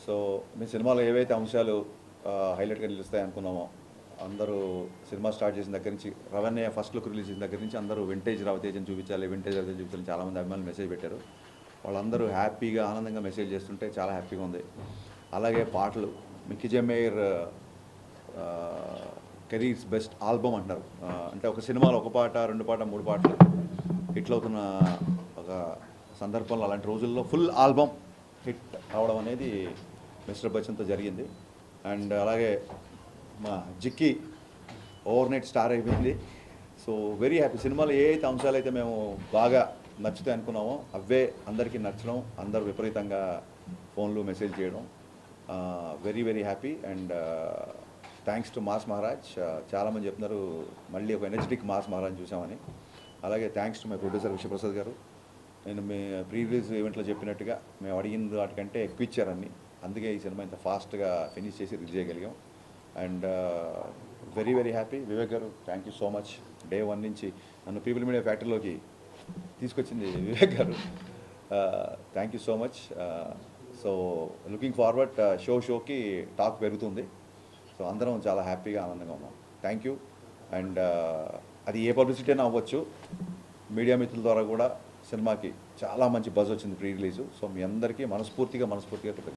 so మీ సినిమాలో ఏవైతే అంశాలు హైలైట్గా నిలుస్తాయి అనుకున్నామో అందరూ సినిమా స్టార్ట్ చేసిన దగ్గర నుంచి రవణ్య ఫస్ట్ లుక్ రిలీజ్ చేసిన దగ్గర నుంచి అందరూ వింటేజ్ రవితేజని చూపించాలి వింటేజ్ రవితేజ్ చూపించాలని చాలామంది అభిమానులు మెసేజ్ పెట్టారు వాళ్ళందరూ హ్యాపీగా ఆనందంగా మెసేజ్ చేస్తుంటే చాలా హ్యాపీగా ఉంది అలాగే పాటలు Mickey J Meyer careers best album అంటారు ఆ, అంటే ఒక సినిమాలో ఒక పాట రెండు పాట మూడు పాటలు హిట్లు అవుతున్న ఒక సందర్భంలో అలాంటి రోజుల్లో ఫుల్ ఆల్బమ్ హిట్ అవడం అనేది మిస్టర్ బచ్చన్తో జరిగింది అండ్ అలాగే మా జిక్కి ఓవర్ నైట్ స్టార్ అయిపోయింది సో వెరీ హ్యాపీ సినిమాలో ఏ అయితే అంశాలు అయితే మేము బాగా నచ్చుతాయి అనుకున్నామో అవే అందరికీ నచ్చడం అందరూ విపరీతంగా ఫోన్లు మెసేజ్ చేయడం very very happy and thanks to mass Maharaj చాలామంది చెప్తున్నారు మళ్ళీ ఒక ఎనర్జెటిక్ మాస్ మహారాజ్ చూసామని అలాగే thanks to my producer Vishwaprasad garu నేను మీ ప్రీ రిలీజ్ ఈవెంట్లో చెప్పినట్టుగా మేము అడిగిన వాటికంటే ఎక్కువ ఇచ్చారని అందుకే ఈ సినిమా ఇంత ఫాస్ట్గా ఫినిష్ చేసి రిలీజ్ చేయగలిగాం and very very happy Vivek garu thank you so much day one నుంచి నన్ను పీపుల్ మీడియా ఫ్యాక్టరీలోకి తీసుకొచ్చింది Vivek garu thank you so much so looking forward show షోకి టాక్ పెరుగుతుంది సో అందరం చాలా హ్యాపీగా ఆనందంగా ఉన్నాం థ్యాంక్ యూ అండ్ అది ఏ పబ్లిసిటీ అయినా అవ్వచ్చు మీడియా మిత్రుల ద్వారా కూడా సినిమాకి చాలా మంచి బజ్ వచ్చింది ప్రీ రిలీజు సో మీ అందరికీ మనస్ఫూర్తిగా మనస్ఫూర్తిగా కృతజ్ఞతలు